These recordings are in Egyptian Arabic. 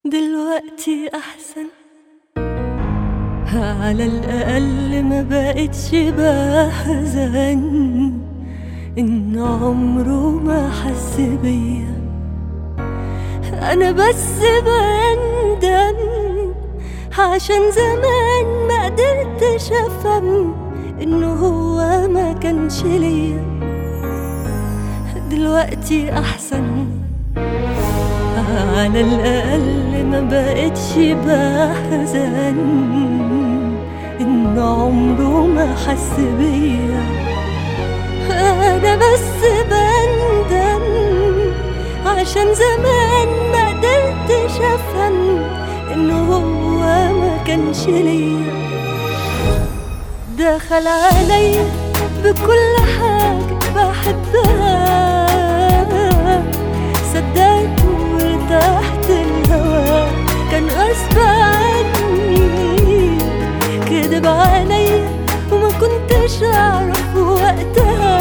دلوقتي أحسن على الأقل ما بقتش بحزن إن عمره ما حس بيا أنا بس بندم عشان زمان ما قدرتش أفهم إنه هو ما كانش ليا دلوقتي أحسن على الأقل ما بقتش بحزن إن عمره ما حس بيا أنا بس بندم عشان زمان ما قدرتش أفهم إنه هو ما كانش ليا دخل عليا بكل حاجة بحبها صدقت وارتحت الهوى كان غصب عني كدب عليا وما كنتش اعرف وقتها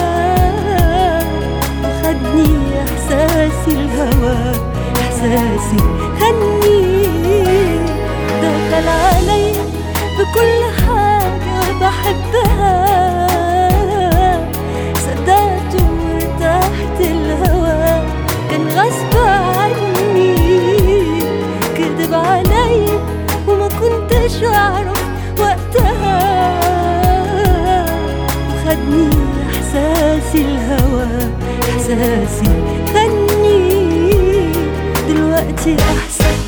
وخدني احساسي الهوى احساسي خدني دخل عليا بكل حاجة بحبها صدقت وارتحت الهوى كان غصب عني كدب عليا وما كنتش اعرف وقتها وخدني احساسي الهوى احساسي خدني دلوقتي احسن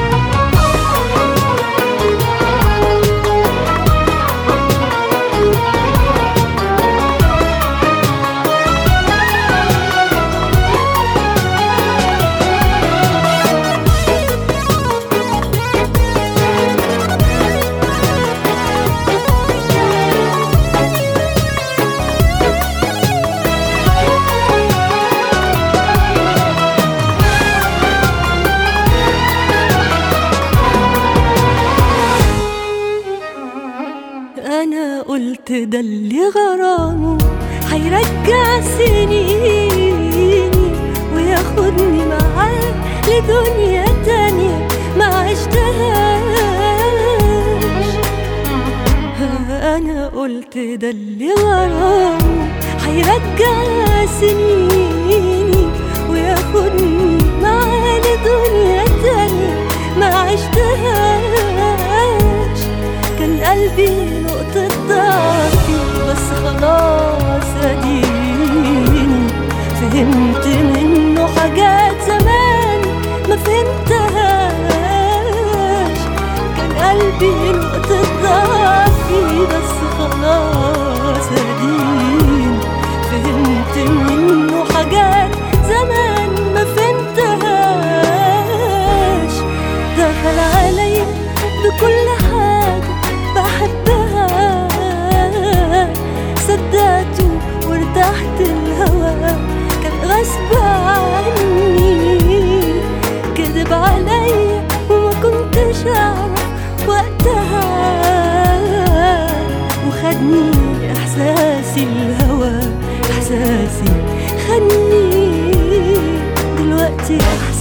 انا قلت ده اللي غرامه هيرجع سنيني وياخدني معاه لدنيا تانية ما عشتهاش انا قلت ده اللي غرامه هيرجع سنيني وياخدني معاه لدنيا تانية ما عشتهاش كان قلبي نقطة ضعفي بس خلاص اديني فهمت منه حاجات زمان ما فهمتهاش كان قلبي نقطة ضعفي بس خلاص اديني فهمت منه حاجات زمان ما فهمتهاش دخل عليا بكل حاجة بحبها صدقته وارتحت الهوى كان غصب عني كذب عليا وما كنتش اعرف وقتها وخدني احساسي الهوى احساسي خدني دلوقتي احسن